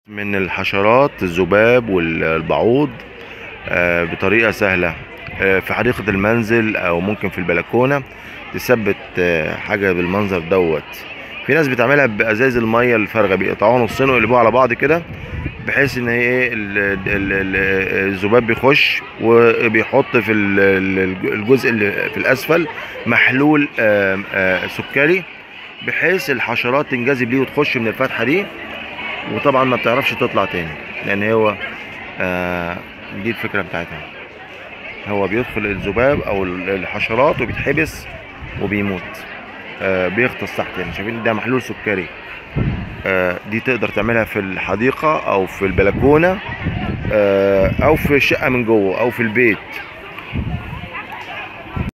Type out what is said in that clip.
من الحشرات الذباب والبعوض آه، بطريقة سهلة آه، في حديقة المنزل أو ممكن في البلكونة تثبت آه، حاجة بالمنظر دوت في ناس بتعملها بأزاز المية الفارغة بيقطعوها نصين ويقلبوها على بعض كده بحيث ان هي ايه ال- ال- ال- الذباب بيخش وبيحط في ال- ال- الجزء اللي في الاسفل محلول آم، آه، سكري بحيث الحشرات تنجذب ليه وتخش من الفتحه دي وطبعا ما بتعرفش تطلع تاني لان هو آه دي الفكره بتاعتها هو بيدخل الذباب او ال- الحشرات وبيتحبس وبيموت آه بيغطس تحت يعني شايفين ده محلول سكري آه دي تقدر تعملها في الحديقه او في البلكونه آه او في الشقه من جوه او في البيت